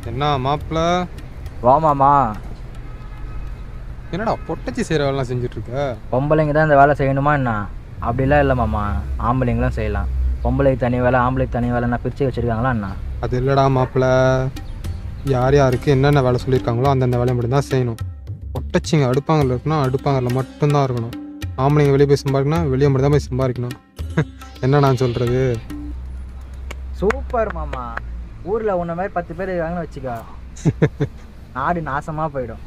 என்ன மாப்பிள்ள வா மாமா என்னடா பொட்டச்சி செய்கிற வேலைலாம் செஞ்சுட்டு இருக்க பொம்பளைங்க தான் இந்த வேலை செய்யணுமா என்ன அப்படிலாம் இல்லை மாமா ஆம்பளைங்களும் செய்யலாம் பொம்பளைக்கு தனி வேலை ஆம்பளைக்கு தனி வேலை நான் பிரித்து வச்சுருக்காங்களா என்ன அது இல்லைடா மாப்பிள்ள யார் யாருக்கு என்னென்ன வேலை சொல்லியிருக்காங்களோ அந்தந்த வேலையை மட்டும் தான் செய்யணும் பொட்டச்சிங்க அடுப்பாங்கல்ல இருக்கணும் அடுப்பாங்கல்ல மட்டும்தான் இருக்கணும் ஆம்பளைங்க வெளியே போய் சம்பாதிக்கணும் வெளியே மட்டும் தான் போய் சம்பாதிக்கணும் என்ன நான் சொல்கிறது சூப்பர் மாமா ஊரில் உன்ன மாதிரி பத்து பேர் இருக்காங்கன்னு வச்சுக்கோ நாடு நாசமாக போயிடும்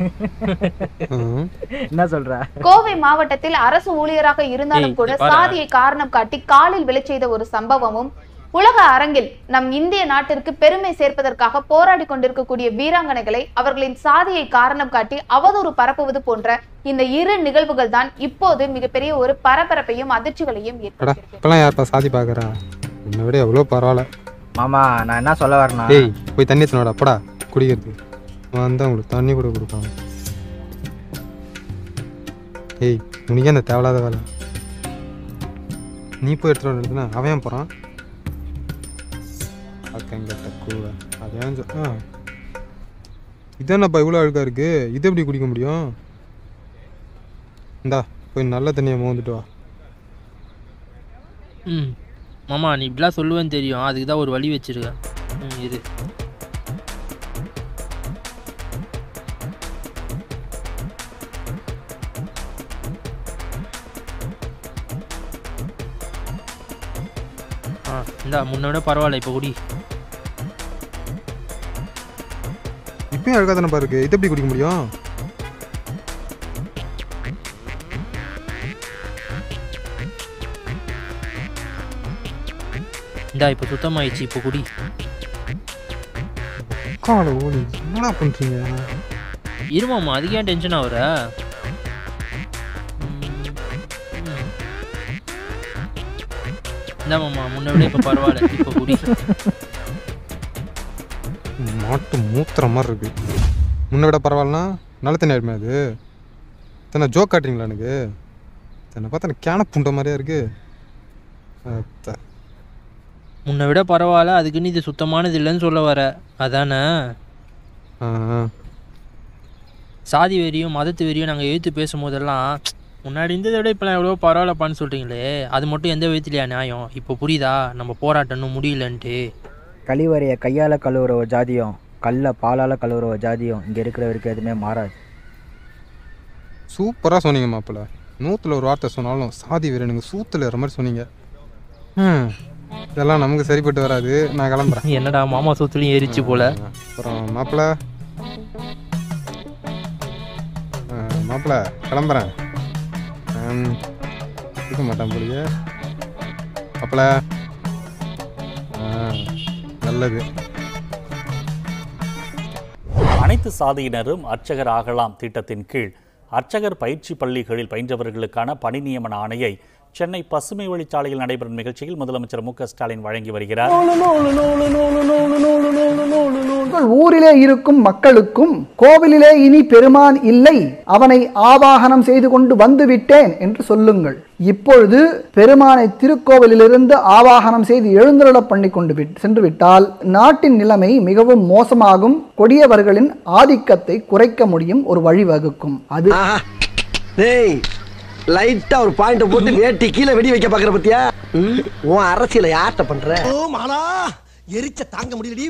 என்ன சொல்கிற கோவை மாவட்டத்தில் அரசு ஊழியராக இருந்தாலும் ஏய், கூட இங்க பாரு. சாதியை காரணம் காட்டி காலில் விழச் செய்த ஒரு சம்பவமும் உலக அரங்கில் நம் இந்திய நாட்டிற்கு பெருமை சேர்ப்பதற்காக போராடி கொண்டிருக்கக்கூடிய வீராங்கனைகளை அவர்களின் சாதியை காரணம் காட்டி அவதூறு பரப்புவது போன்ற இந்த இரு நிகழ்வுகள் தான் இப்போது மிகப்பெரிய ஒரு பரபரப்பையும் அதிர்ச்சிகளையும் அடா ஏற்படுத்தியிருக்கு இப்போலாம் யார்ப்பா சாதி பார்க்குறா என்னை விட எவ்வளோ பரவாயில்ல மாமா நான் என்ன சொல்ல வரேன்னா ஏய் போய் தண்ணி எடுத்துனோட அப்படா குடிக்கிறது வந்தால் உங்களுக்கு தண்ணி கூட கொடுப்பாங்க ஏய் உனக்கே அந்த தேவையில்லாத வேலை நீ போய் எடுத்துகிட்டு எடுத்துனா அவன் ஏன் போகிறான் அக்கங்கிட்ட கூட அதையான் சொ ஆ இது என்னப்பா இவ்வளோ அழுக்கா இருக்கு இது எப்படி குடிக்க முடியும் இந்தா போய் நல்ல தண்ணியை மோந்துட்டு வா ம் மாமா நீ இப்படிலாம் சொல்லுவேன்னு தெரியும் அதுக்கு தான் ஒரு வழி வச்சிருக்கேன் ம் இரு ஆ இந்தா முன்ன விட பரவாயில்ல இப்போ குடி இப்பயும் அழுக்கா தானேப்பா இருக்கு இது எப்படி குடிக்க முடியும் இந்தா இப்போ சுத்தமாயிடுச்சு இப்போ குடி கால ஓடி என்னடா பண்ணுறீங்க இருமாம்மா அதுக்கு ஏன் டென்ஷன் ஆகுற இந்தாம்மா முன்ன விட இப்போ பரவாயில்ல இப்போ குடி மாட்டு மூத்துற மாதிரி இருக்கு முன்ன விட பரவாயில்லனா நல்ல தண்ணி ஆயிடுமே அது தன்னை ஜோக் காட்டுறீங்களா எனக்கு தன்னை பார்த்தா எனக்கு கேன புண்ட மாதிரியா இருக்கு அத்த. முன்ன விட பரவாயில்ல அதுக்குன்னு இது சுத்தமானது இல்லைன்னு சொல்ல வர அதானே ஆ, ஆ. சாதி வெறியும் மதத்து வெறியும் நாங்கள் எழுத்து பேசும்போதெல்லாம் முன்னாடி இருந்ததை விட இப்போலாம் எவ்வளோ பரவாயில்லப்பான்னு சொல்கிறீங்களே அது மட்டும் எந்த விதத்துலையா நியாயம் இப்போ புரியுதா நம்ம போராட்டம் இன்னும் முடியலன்ட்டு கழிவறையை கையால் கழுவுற ஒரு ஜாதியும் கல்லை பாலால் கழுவுற ஒரு ஜாதியும் இங்கே இருக்கிறவருக்கு எதுவுமே மாறாது சூப்பரா சொன்னீங்க மாப்பிள்ள நூத்துல ஒரு வார்த்தை சொன்னாலும் சாதி வீரனுங்க சூத்துல ஏற மாதிரி சொன்னீங்க ம் இதெல்லாம் நமக்கு சரிப்பட்டு வராது நான் கிளம்புறேன் என்னடா மாமா சொத்துலையும் ஏறிச்சு போல அப்புறம் மாப்பிள்ள மாப்பிள்ள கிளம்புறேன் ம், இருக்க மாட்டேன் போலியே மாப்பிள்ள ஆ, நல்லது அனைத்து சாதியினரும் அர்ச்சகர் ஆகலாம் திட்டத்தின் கீழ் அர்ச்சகர் பயிற்சி பள்ளிகளில் பயின்றவர்களுக்கான பணி நியமன ஆணையை சென்னை பசுமை வழிச்சாலையில் நடைபெறும் நிகழ்ச்சியில் முதலமைச்சர் மு க ஸ்டாலின் வழங்கி வருகிறார் உங்கள் ஊரிலே இருக்கும் மக்களுக்கும் கோவிலிலே இனி பெருமான் இல்லை அவனை ஆவாகனம் செய்து கொண்டு வந்து விட்டேன் என்று சொல்லுங்கள் இப்பொழுது பெருமானை திருக்கோவிலிலிருந்து ஆவாகனம் செய்து எழுந்தருள பண்ணி கொண்டு விட்- சென்று விட்டால் நாட்டின் நிலைமை மிகவும் மோசமாகும் கொடியவர்களின் ஆதிக்கத்தை குறைக்க முடியும் ஒரு வழிவகுக்கும் அது டேய் லைட்டா ஒரு பாயிண்ட் போட்டு வேட்டி கீழே வெடி வைக்க பாக்குற பத்தியா உன் அரசியலை யார்கிட்ட பண்ற ஓ மாலா எரிச்ச தாங்க முடியலடி